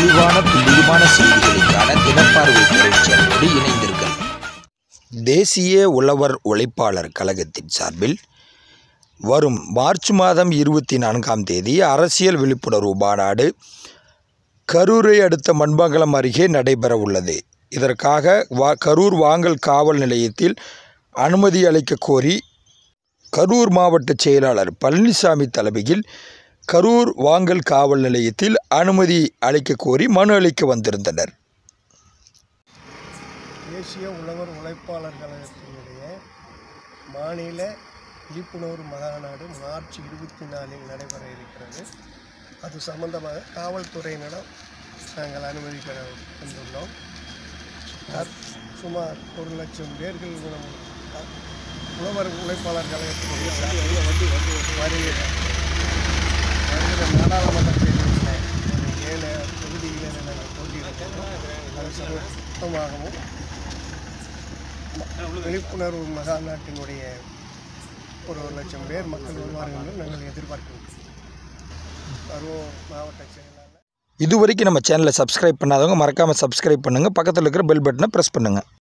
விரிவான துல்லியமான செய்திகளுக்கான தினப்பார்வை திரைச்சேனலோடு இணைந்தீர்கள் தேசிய உழவர் உழைப்பாளர் கழகத்தின் சார்பில் வரும் மார்ச் மாதம் இருபத்தி நான்காம் தேதி அரசியல் விழிப்புணர்வு மாநாடு கரூரை அடுத்த மண்மங்கலம் அருகே நடைபெற உள்ளது இதற்காக வா கரூர் வாங்கல் காவல் நிலையத்தில் அனுமதி அளிக்க கோரி கரூர் மாவட்ட செயலாளர் பழனிசாமி தலைமையில் கரூர் வாங்கல் காவல் நிலையத்தில் அனுமதி அளிக்க கோரி மனு அளிக்க வந்திருந்தனர் தேசிய உழவர் உழைப்பாளர் கழகத்தினுடைய மாநில விழிப்புணர்வு மாநாடு மார்ச் இருபத்தி நாலில் நடைபெற இருக்கிறது அது சம்பந்தமாக காவல்துறையினரிடம் நாங்கள் அனுமதி பெற வந்துள்ளோம் தற்- சுமார் ஒரு லட்சம் பேர்கள் நம் உழவர் உழைப்பாளர் கழகத்தினுடைய சார்பில் வருகிற வருகிற நாடாளுமன்ற தேர்தலில் ஒரு ஏழு தொகுதியில் நாங்கள் போட்டியிடுகிறோம் அது சமூகமாகவும் விழிப்புணர்வு மகாநாட்டினுடைய ஒரு ஒரு லட்சம் பேர் மக்கள் வருவார்கள் என்று நாங்கள் எதிர்பார்க்கின்றோம் கரூர் மாவட்ட செயலாளர் இதுவரைக்கும் நம்ம சேனலை சப்ஸ்கிரைப் பண்ணாதவங்க மறக்காமல் சப்ஸ்கிரைப் பண்ணுங்கள் பக்கத்தில் இருக்கிற பெல் பட்டனை ப்ரெஸ் பண்ணுங்கள்